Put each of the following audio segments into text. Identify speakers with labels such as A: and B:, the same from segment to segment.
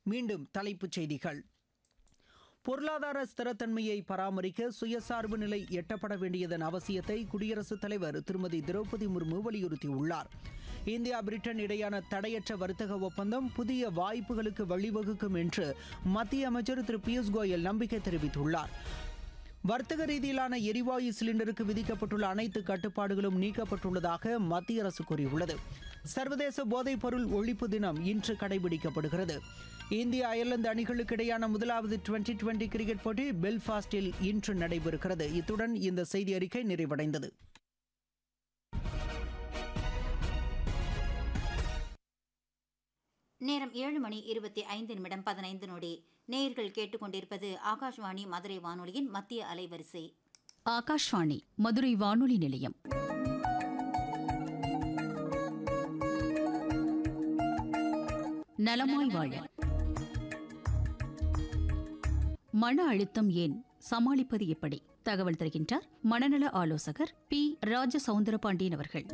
A: மீண்டும் தலைப்புச் செய்திகள் பொருளாதார ஸ்திரத்தன்மையை பராமரிக்க சுயசார்பு நிலை எட்டப்பட வேண்டியதன் அவசியத்தை குடியரசுத் தலைவர் திருமதி திரௌபதி முர்மு வலியுறுத்தியுள்ளார் இந்தியா பிரிட்டன் இடையான தடையற்ற வர்த்தக ஒப்பந்தம் புதிய வாய்ப்புகளுக்கு வழிவகுக்கும் என்று மத்திய அமைச்சர் திரு பியூஷ் கோயல் நம்பிக்கை தெரிவித்துள்ளார் வர்த்தக ரீதியிலான எரிவாயு சிலிண்டருக்கு விதிக்கப்பட்டுள்ள அனைத்து கட்டுப்பாடுகளும் நீக்கப்பட்டுள்ளதாக மத்திய அரசு கூறியுள்ளது சர்வதேச போதைப் பொருள் ஒழிப்பு தினம் இன்று கடைபிடிக்கப்படுகிறது இந்திய அயர்லாந்து அணிகளுக்கு இடையான முதலாவது டுவெண்டி டுவெண்டி கிரிக்கெட் போட்டி பெல்ஃபாஸ்டில் இன்று நடைபெறுகிறது இத்துடன் இந்த செய்தி அறிக்கை நிறைவடைந்தது
B: நேரம் ஏழு மணி இருபத்தி ஐந்து நிமிடம் பதினைந்து நொடி நேயர்கள் கேட்டுக்கொண்டிருப்பது ஆகாஷ்வாணி மதுரை வானொலியின் மத்திய அலைவரிசை
C: ஆகாஷ்வாணி மதுரை வானொலி நிலையம் நலமாய் வாழ மன அழுத்தம் ஏன் சமாளிப்பது எப்படி தகவல் தருகின்றார் மனநல ஆலோசகர் பி ராஜ சவுந்தரபாண்டியன் அவர்கள்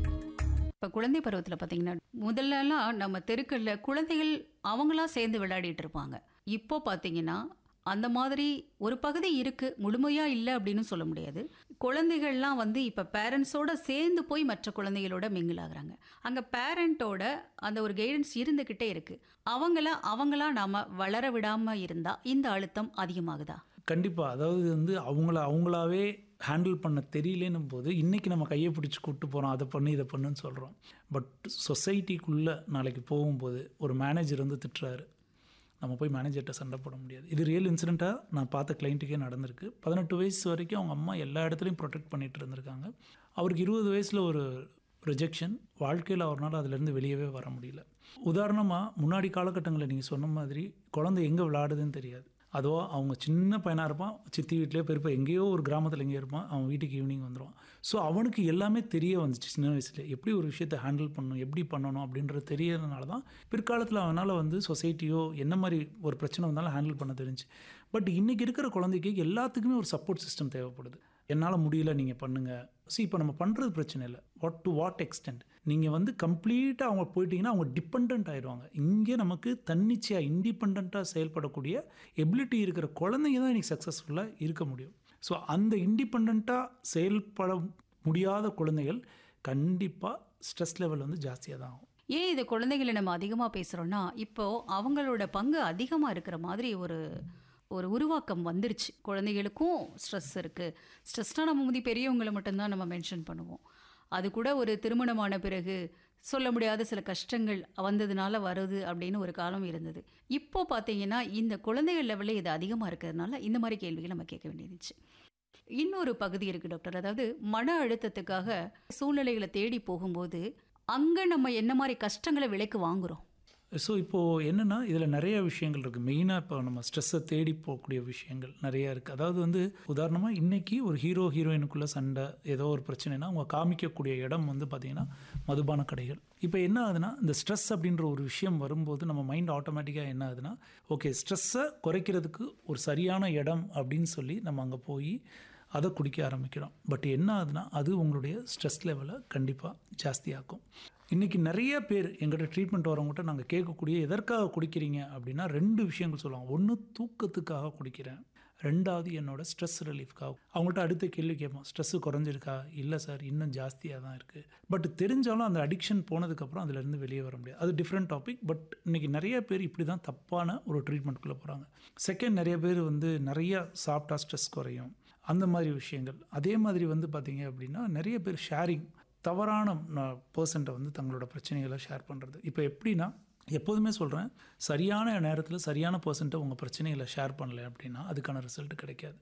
D: இப்போ குழந்தை பருவத்தில் பார்த்தீங்கன்னா முதல்லலாம் நம்ம தெருக்களில் குழந்தைகள் அவங்களா சேர்ந்து விளையாடிட்டு இருப்பாங்க இப்போ பார்த்தீங்கன்னா அந்த மாதிரி ஒரு பகுதி இருக்கு முழுமையா இல்லை அப்படின்னு சொல்ல முடியாது குழந்தைகள்லாம் வந்து இப்போ பேரண்ட்ஸோட சேர்ந்து போய் மற்ற குழந்தைகளோட மிங்கிள் ஆகுறாங்க அங்கே பேரண்ட்டோட அந்த ஒரு கைடன்ஸ் இருந்துக்கிட்டே இருக்கு அவங்கள அவங்களா நாம வளர விடாம இருந்தா இந்த அழுத்தம் அதிகமாகுதா
E: கண்டிப்பாக அதாவது வந்து அவங்கள அவங்களாவே ஹேண்டில் பண்ண தெரியலேன்னும் போது இன்றைக்கி நம்ம கையை பிடிச்சி கூப்பிட்டு போகிறோம் அதை பண்ணு இதை பண்ணுன்னு சொல்கிறோம் பட் சொசைட்டிக்குள்ளே நாளைக்கு போகும்போது ஒரு மேனேஜர் வந்து திட்டுறாரு நம்ம போய் மேனேஜர்கிட்ட சண்டை போட முடியாது இது ரியல் இன்சிடெண்ட்டாக நான் பார்த்த கிளைண்ட்டுக்கே நடந்திருக்கு பதினெட்டு வயசு வரைக்கும் அவங்க அம்மா எல்லா இடத்துலையும் ப்ரொடெக்ட் பண்ணிட்டு இருந்திருக்காங்க அவருக்கு இருபது வயசில் ஒரு ரிஜெக்ஷன் வாழ்க்கையில் அவரால் அதிலேருந்து வெளியவே வர முடியல உதாரணமாக முன்னாடி காலகட்டங்களில் நீங்கள் சொன்ன மாதிரி குழந்தை எங்கே விளையாடுதுன்னு தெரியாது அதோ அவங்க சின்ன பையனாக இருப்பான் சித்தி வீட்டிலே பெருப்பா எங்கேயோ ஒரு கிராமத்தில் எங்கேயோ இருப்பான் அவன் வீட்டுக்கு ஈவினிங் வந்துடுவான் ஸோ அவனுக்கு எல்லாமே தெரிய வந்துச்சு சின்ன வயசுல எப்படி ஒரு விஷயத்தை ஹேண்டில் பண்ணணும் எப்படி பண்ணணும் அப்படின்றது தெரியறதுனால தான் பிற்காலத்தில் அவனால் வந்து சொசைட்டியோ என்ன மாதிரி ஒரு பிரச்சனை வந்தாலும் ஹேண்டில் பண்ண தெரிஞ்சு பட் இன்றைக்கி இருக்கிற குழந்தைக்கு எல்லாத்துக்குமே ஒரு சப்போர்ட் சிஸ்டம் தேவைப்படுது என்னால் முடியல நீங்கள் பண்ணுங்கள் ஸோ இப்போ நம்ம பண்ணுறது பிரச்சனை இல்லை வாட் டு வாட் எக்ஸ்டென்ட் நீங்கள் வந்து கம்ப்ளீட்டாக அவங்க போயிட்டீங்கன்னா அவங்க டிபெண்ட் ஆயிடுவாங்க இங்கே நமக்கு தன்னிச்சையாக இண்டிபெண்ட்டாக செயல்படக்கூடிய எபிலிட்டி இருக்கிற குழந்தைங்க தான் இன்றைக்கி சக்ஸஸ்ஃபுல்லாக இருக்க முடியும் ஸோ அந்த இண்டிபெண்ட்டாக செயல்பட முடியாத குழந்தைகள் கண்டிப்பாக ஸ்ட்ரெஸ் லெவல் வந்து ஜாஸ்தியாக தான் ஆகும்
D: ஏன் இது குழந்தைகளை நம்ம அதிகமாக பேசுகிறோன்னா இப்போ அவங்களோட பங்கு அதிகமாக இருக்கிற மாதிரி ஒரு ஒரு உருவாக்கம் வந்துருச்சு குழந்தைகளுக்கும் ஸ்ட்ரெஸ் இருக்குது ஸ்ட்ரெஸ்னால் நம்ம முந்தி பெரியவங்களை மட்டும்தான் நம்ம மென்ஷன் பண்ணுவோம் அது கூட ஒரு திருமணமான பிறகு சொல்ல முடியாத சில கஷ்டங்கள் வந்ததுனால வருது அப்படின்னு ஒரு காலம் இருந்தது இப்போ பார்த்தீங்கன்னா இந்த குழந்தைகள் லெவலில் இது அதிகமாக இருக்கிறதுனால இந்த மாதிரி கேள்விகள் நம்ம கேட்க வேண்டியிருந்துச்சு இன்னொரு பகுதி இருக்குது டாக்டர் அதாவது மன அழுத்தத்துக்காக சூழ்நிலைகளை தேடி போகும்போது அங்கே நம்ம என்ன மாதிரி கஷ்டங்களை விலைக்கு வாங்குறோம்
E: ஸோ இப்போது என்னென்னா இதில் நிறைய விஷயங்கள் இருக்குது மெயினாக இப்போ நம்ம ஸ்ட்ரெஸ்ஸை தேடி போகக்கூடிய விஷயங்கள் நிறைய இருக்குது அதாவது வந்து உதாரணமாக இன்றைக்கி ஒரு ஹீரோ ஹீரோயினுக்குள்ளே சண்டை ஏதோ ஒரு பிரச்சனைனா அவங்க காமிக்கக்கூடிய இடம் வந்து பார்த்திங்கன்னா மதுபான கடைகள் இப்போ என்ன ஆகுதுன்னா இந்த ஸ்ட்ரெஸ் அப்படின்ற ஒரு விஷயம் வரும்போது நம்ம மைண்ட் ஆட்டோமேட்டிக்காக என்ன ஆகுதுன்னா ஓகே ஸ்ட்ரெஸ்ஸை குறைக்கிறதுக்கு ஒரு சரியான இடம் அப்படின்னு சொல்லி நம்ம அங்கே போய் அதை குடிக்க ஆரம்பிக்கிறோம் பட் என்ன ஆகுதுன்னா அது உங்களுடைய ஸ்ட்ரெஸ் லெவலை கண்டிப்பாக ஜாஸ்தியாக்கும் இன்றைக்கி நிறைய பேர் எங்கிட்ட ட்ரீட்மெண்ட் வரவங்ககிட்ட நாங்கள் கேட்கக்கூடிய எதற்காக குடிக்கிறீங்க அப்படின்னா ரெண்டு விஷயங்கள் சொல்லுவாங்க ஒன்று தூக்கத்துக்காக குடிக்கிறேன் ரெண்டாவது என்னோட ஸ்ட்ரெஸ் ரிலீஃப்காக அவங்கள்ட்ட அடுத்த கேள்வி கேட்போம் ஸ்ட்ரெஸ்ஸு குறைஞ்சிருக்கா இல்லை சார் இன்னும் ஜாஸ்தியாக தான் இருக்குது பட் தெரிஞ்சாலும் அந்த அடிக்ஷன் போனதுக்கப்புறம் அதுலேருந்து வெளியே வர முடியாது அது டிஃப்ரெண்ட் டாபிக் பட் இன்றைக்கி நிறைய பேர் இப்படி தான் தப்பான ஒரு ட்ரீட்மெண்ட்குள்ளே போகிறாங்க செகண்ட் நிறைய பேர் வந்து நிறையா சாப்பிட்டா ஸ்ட்ரெஸ் குறையும் அந்த மாதிரி விஷயங்கள் அதே மாதிரி வந்து பார்த்திங்க அப்படின்னா நிறைய பேர் ஷேரிங் தவறான பர்சன்ட்டை வந்து தங்களோட பிரச்சனைகளை ஷேர் பண்ணுறது இப்போ எப்படின்னா எப்போதுமே சொல்கிறேன் சரியான நேரத்தில் சரியான பர்சன்ட்டை உங்கள் பிரச்சனைகளை ஷேர் பண்ணல அப்படின்னா அதுக்கான ரிசல்ட் கிடைக்காது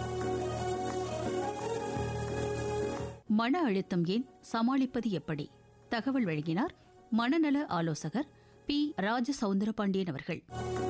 C: மன அழுத்தம் ஏன் சமாளிப்பது எப்படி தகவல் வழங்கினார் மனநல ஆலோசகர் பி ராஜ சவுந்தரபாண்டியன் அவர்கள்